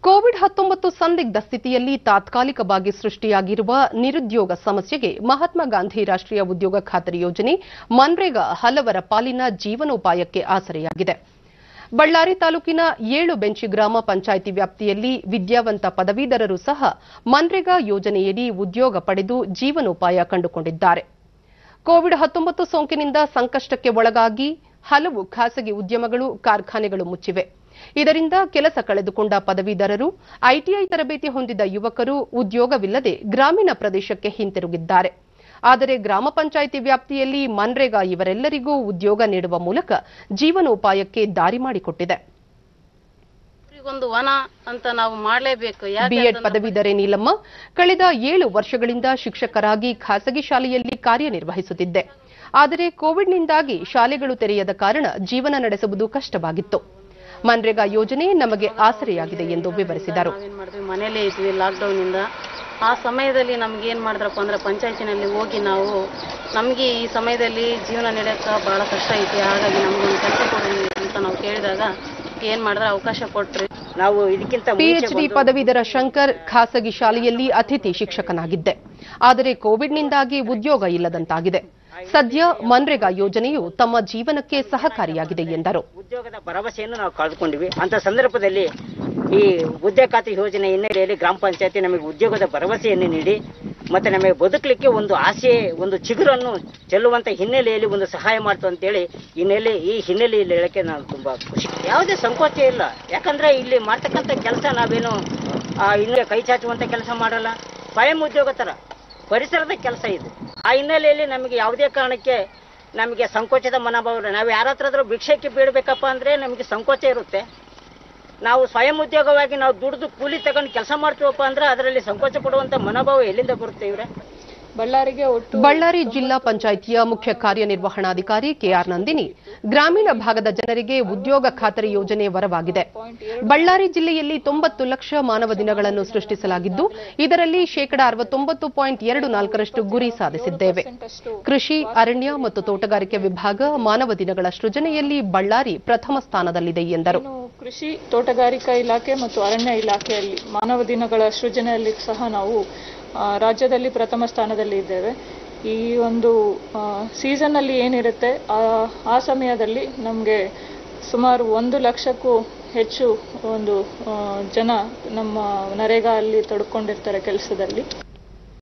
Covid ಹತ್ತೊಂಬತ್ತು ಸಂದಿಗ್ಧ ಸ್ಥಿತಿಯಲ್ಲಿ ತಾತ್ಕಾಲಿಕವಾಗಿ ಸೃಷ್ಟಿಯಾಗಿರುವ ನಿರುದ್ಯೋಗ ಸಮಸ್ಯೆಗೆ ಮಹಾತ್ಮ ಗಾಂಧಿ ರಾಷ್ಟ್ರೀಯ ಉದ್ಯೋಗ ಖಾತರಿ ಯೋಜನೆ ಮನ್ರೇಗಾ ಹಲವರ ಪಾಲಿನ ಜೀವನೋಪಾಯಕ್ಕೆ ಆಸರೆಯಾಗಿದೆ ಬಳ್ಳಾರಿ ತಾಲೂಕಿನ ಏಳು ಬೆಂಚಿ ಗ್ರಾಮ ಪಂಚಾಯಿತಿ ವ್ಯಾಪ್ತಿಯಲ್ಲಿ ವಿದ್ಯಾವಂತ ಪದವೀಧರರು ಸಹ ಮನ್ರೇಗಾ ಯೋಜನೆಯಡಿ ಉದ್ಯೋಗ ಪಡೆದು ಜೀವನೋಪಾಯ ಕಂಡುಕೊಂಡಿದ್ದಾರೆ ಕೋವಿಡ್ ಹತ್ತೊಂಬತ್ತು ಸೋಂಕಿನಿಂದ ಸಂಕಷ್ಟಕ್ಕೆ ಒಳಗಾಗಿ ಹಲವು ಖಾಸಗಿ ಉದ್ಯಮಗಳು ಕಾರ್ಖಾನೆಗಳು ಮುಚ್ಚಿವೆ ಇದರಿಂದ ಕೆಲಸ ಕಳೆದುಕೊಂಡ ಪದವೀಧರರು ಐಟಿಐ ತರಬೇತಿ ಹೊಂದಿದ ಯುವಕರು ಉದ್ಯೋಗವಿಲ್ಲದೆ ಗ್ರಾಮೀಣ ಪ್ರದೇಶಕ್ಕೆ ಹಿಂತಿರುಗಿದ್ದಾರೆ ಆದರೆ ಗ್ರಾಮ ಪಂಚಾಯಿತಿ ವ್ಯಾಪ್ತಿಯಲ್ಲಿ ಮನ್ರೇಗಾ ಇವರೆಲ್ಲರಿಗೂ ಉದ್ಯೋಗ ನೀಡುವ ಮೂಲಕ ಜೀವನೋಪಾಯಕ್ಕೆ ದಾರಿ ಮಾಡಿಕೊಟ್ಟಿದೆ ಒಂದು ವನ ಅಂತ ನಾವು ಮಾಡಲೇಬೇಕು ಯಾಕೆ ಬಿಎಡ್ ಪದವೀಧರೆ ನೀಲಮ್ಮ ಕಳೆದ ಏಳು ವರ್ಷಗಳಿಂದ ಶಿಕ್ಷಕರಾಗಿ ಖಾಸಗಿ ಶಾಲೆಯಲ್ಲಿ ಕಾರ್ಯನಿರ್ವಹಿಸುತ್ತಿದ್ದೆ ಆದರೆ ಕೋವಿಡ್ನಿಂದಾಗಿ ಶಾಲೆಗಳು ತೆರೆಯದ ಕಾರಣ ಜೀವನ ನಡೆಸುವುದು ಕಷ್ಟವಾಗಿತ್ತು ಮನ್ರೇಗಾ ಯೋಜನೆ ನಮಗೆ ಆಸರೆಯಾಗಿದೆ ಎಂದು ವಿವರಿಸಿದರು ನಾವೇನ್ ಮಾಡಿದ್ವಿ ಮನೇಲೇ ಇದ್ವಿ ಲಾಕ್ಡೌನ್ ಇಂದ ಆ ಸಮಯದಲ್ಲಿ ನಮ್ಗೆ ಏನ್ ಮಾಡಿದ್ರಪ್ಪ ಅಂದ್ರೆ ಪಂಚಾಯತಿನಲ್ಲಿ ಹೋಗಿ ನಾವು ನಮ್ಗೆ ಈ ಸಮಯದಲ್ಲಿ ಜೀವನ ನಡೆಯಕ್ಕೆ ಬಹಳ ಕಷ್ಟ ಐತಿ ಹಾಗಾಗಿ ನಮ್ಗೊಂದು ಕೆಲಸ ಕೊಡ್ರಿ ಅಂತ ನಾವು ಕೇಳಿದಾಗ ಏನ್ ಮಾಡಿದ್ರೆ ಅವಕಾಶ ಕೊಟ್ರಿ ನಾವು ಇದಕ್ಕಿಂತ ಮುಂಚೆ ಪಿಎಚ್ಡಿ ಪದವೀಧರ ಶಂಕರ್ ಖಾಸಗಿ ಶಾಲೆಯಲ್ಲಿ ಅತಿಥಿ ಶಿಕ್ಷಕನಾಗಿದ್ದೆ ಆದರೆ ಕೋವಿಡ್ನಿಂದಾಗಿ ಉದ್ಯೋಗ ಇಲ್ಲದಂತಾಗಿದೆ ಸದ್ಯ ಮನ್ರೇಗಾ ಯೋಜನೆಯು ತಮ್ಮ ಜೀವನಕ್ಕೆ ಸಹಕಾರಿಯಾಗಿದೆ ಎಂದರು ಉದ್ಯೋಗದ ಭರವಸೆಯನ್ನು ನಾವು ಕಳೆದುಕೊಂಡಿವಿ ಅಂತ ಸಂದರ್ಭದಲ್ಲಿ ಈ ಉದ್ಯೋಗ ಖಾತೆ ಯೋಜನೆ ಹಿನ್ನೆಲೆಯಲ್ಲಿ ಗ್ರಾಮ ಪಂಚಾಯತಿ ನಮಗೆ ಉದ್ಯೋಗದ ಭರವಸೆಯನ್ನು ನೀಡಿ ಮತ್ತೆ ನಮಗೆ ಬದುಕಲಿಕ್ಕೆ ಒಂದು ಆಸೆ ಒಂದು ಚಿಗುರನ್ನು ಚೆಲ್ಲುವಂತ ಹಿನ್ನೆಲೆಯಲ್ಲಿ ಒಂದು ಸಹಾಯ ಮಾಡ್ತು ಅಂತೇಳಿ ಹಿನ್ನೆಲೆ ಈ ಹಿನ್ನೆಲೆಯಲ್ಲಿ ಹೇಳಕ್ಕೆ ನಾನು ತುಂಬಾ ಖುಷಿ ಯಾವುದೇ ಸಂಕೋಚ ಇಲ್ಲ ಯಾಕಂದ್ರೆ ಇಲ್ಲಿ ಮಾಡ್ತಕ್ಕಂಥ ಕೆಲಸ ನಾವೇನು ಆ, ಇನ್ನೂ ಕೈ ಚಾಚುವಂತ ಕೆಲಸ ಮಾಡಲ್ಲ ಸ್ವಯಂ ಉದ್ಯೋಗ ತರ ಪರಿಸರದ ಕೆಲಸ ಇದು ಆ ಹಿನ್ನೆಲೆಯಲ್ಲಿ ನಮಗೆ ಯಾವುದೇ ಕಾರಣಕ್ಕೆ ನಮಗೆ ಸಂಕೋಚದ ಮನೋಭಾವ ಇಲ್ಲ. ನಾವು ಯಾರ ಹತ್ರ ಭಿಕ್ಷಕ್ಕೆ ಬೀಳ್ಬೇಕಪ್ಪ ಅಂದ್ರೆ ನಮಗೆ ಸಂಕೋಚ ಇರುತ್ತೆ ನಾವು ಸ್ವಯಂ ಉದ್ಯೋಗವಾಗಿ ನಾವು ದುಡಿದು ಕೂಲಿ ತಗೊಂಡು ಕೆಲಸ ಮಾಡ್ತೀವಪ್ಪ ಅಂದ್ರೆ ಅದರಲ್ಲಿ ಸಂಕೋಚ ಪಡುವಂತ ಮನೋಭಾವ ಎಲ್ಲಿಂದ ಬರುತ್ತೆ ಇವ್ರೆ ಬಳ್ಳಾರಿಗೆ ಒಟ್ಟು ಬಳ್ಳಾರಿ ಜಿಲ್ಲಾ ಪಂಚಾಯಿತಿಯ ಮುಖ್ಯ ಕಾರ್ಯನಿರ್ವಹಣಾಧಿಕಾರಿ ಕೆಆರ್ ನಂದಿನಿ ಗ್ರಾಮೀಣ ಭಾಗದ ಜನರಿಗೆ ಉದ್ಯೋಗ ಖಾತರಿ ಯೋಜನೆ ವರವಾಗಿದೆ ಬಳ್ಳಾರಿ ಜಿಲ್ಲೆಯಲ್ಲಿ ತೊಂಬತ್ತು ಲಕ್ಷ ಮಾನವ ದಿನಗಳನ್ನು ಸೃಷ್ಟಿಸಲಾಗಿದ್ದು ಇದರಲ್ಲಿ ಶೇಕಡಾ ಅರವತ್ತೊಂಬತ್ತು ಪಾಯಿಂಟ್ ಎರಡು ನಾಲ್ಕರಷ್ಟು ಗುರಿ ಸಾಧಿಸಿದ್ದೇವೆ ಕೃಷಿ ಅರಣ್ಯ ಮತ್ತು ತೋಟಗಾರಿಕೆ ವಿಭಾಗ ಮಾನವ ದಿನಗಳ ಸೃಜನೆಯಲ್ಲಿ ಬಳ್ಳಾರಿ ಪ್ರಥಮ ಸ್ಥಾನದಲ್ಲಿದೆ ಎಂದರು ಏನು ಕೃಷಿ ತೋಟಗಾರಿಕಾ ಇಲಾಖೆ ಮತ್ತು ಅರಣ್ಯ ಇಲಾಖೆಯಲ್ಲಿ ಮಾನವ ದಿನಗಳ ಸೃಜನೆಯಲ್ಲಿ ಸಹ ನಾವು ಆ, ರಾಜ್ಯದಲ್ಲಿ ಪ್ರಥಮ ಸ್ಥಾನದಲ್ಲಿ ಇದ್ದೇವೆ ಈ ಒಂದು ಸೀಸನ್ ಅಲ್ಲಿ ಏನಿರುತ್ತೆ ಆ ಆ ಸಮಯದಲ್ಲಿ ನಮಗೆ ಸುಮಾರು ಒಂದು ಲಕ್ಷಕ್ಕೂ ಹೆಚ್ಚು ಒಂದು ಆ, ಜನ ನಮ್ಮ ನರೇಗಾ ಅಲ್ಲಿ ತೊಡ್ಕೊಂಡಿರ್ತಾರೆ ಕೆಲಸದಲ್ಲಿ